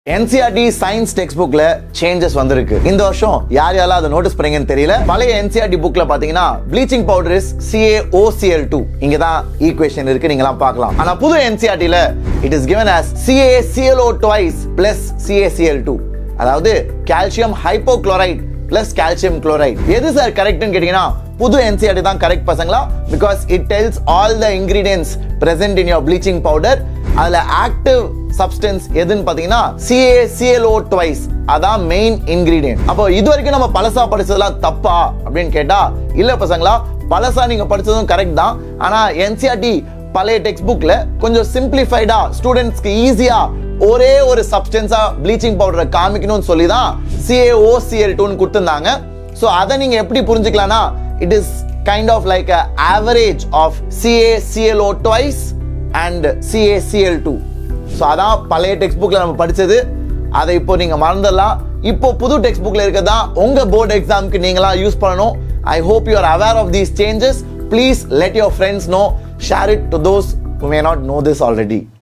NCERT science text புக்ல changes வந்திருக்கு இந்த வருஷம் யார் யாரெல்லாம் அதை நோட்டீஸ் பண்ணீங்கன்னு தெரியல பழைய என்சிஆர்டி புக்ல பாத்தீங்கன்னா bleaching powder is CaOCl2 two இங்க தான் ஈக்குவேஷன் இருக்கு நீங்க எல்லாம் பார்க்கலாம் ஆனா புது என்சிஆர்டில it is given as CaClO twice plus CaCl2 அதாவது calcium hypochlorite plus calcium chloride எது சார் கரெக்ட்னு கேட்டீங்கன்னா புது என்சிஆர்டி தான் கரெக்ட் பசங்களா because it tells all the ingredients present in your bleaching powder அதுல ஆக்டிவ் சப்ஸ்டன்ஸ் எதுன்னு பாத்தீங்கன்னா CaClO twice அதான் மெயின் இன்கிரீடியன்ட் அப்போ இது வரைக்கும் நம்ம பழசா படிச்சதெல்லாம் தப்பா அப்படின்னு கேட்டா இல்ல பசங்களா பழசா நீங்க படிச்சதும் கரெக்ட் தான் ஆனா என்சிஆர்டி பழைய டெக்ஸ்ட் புக்ல கொஞ்சம் சிம்பிளிஃபைடா ஸ்டூடெண்ட்ஸ்க்கு ஈஸியா ஒரே ஒரு சப்ஸ்டன்ஸா ப்ளீச்சிங் பவுடரை காமிக்கணும்னு சொல்லி தான் CaOCl2 ன்னு கொடுத்திருந்தாங்க ஸோ அதை நீங்க எப்படி புரிஞ்சுக்கலாம்னா it is kind of like a average of CaClO twice and CaCl2 so அதான் பழைய டெக்ஸ்ட் புக்ல நம்ம படிச்சது அதை இப்போ நீங்க மறந்துடலாம் இப்போ புது டெக்ஸ்ட் புக்ல இருக்கதா உங்க போர்டு எக்ஸாம்க்கு நீங்களா யூஸ் பண்ணணும் I hope you are aware of these changes please let your friends know share it to those who may not know this already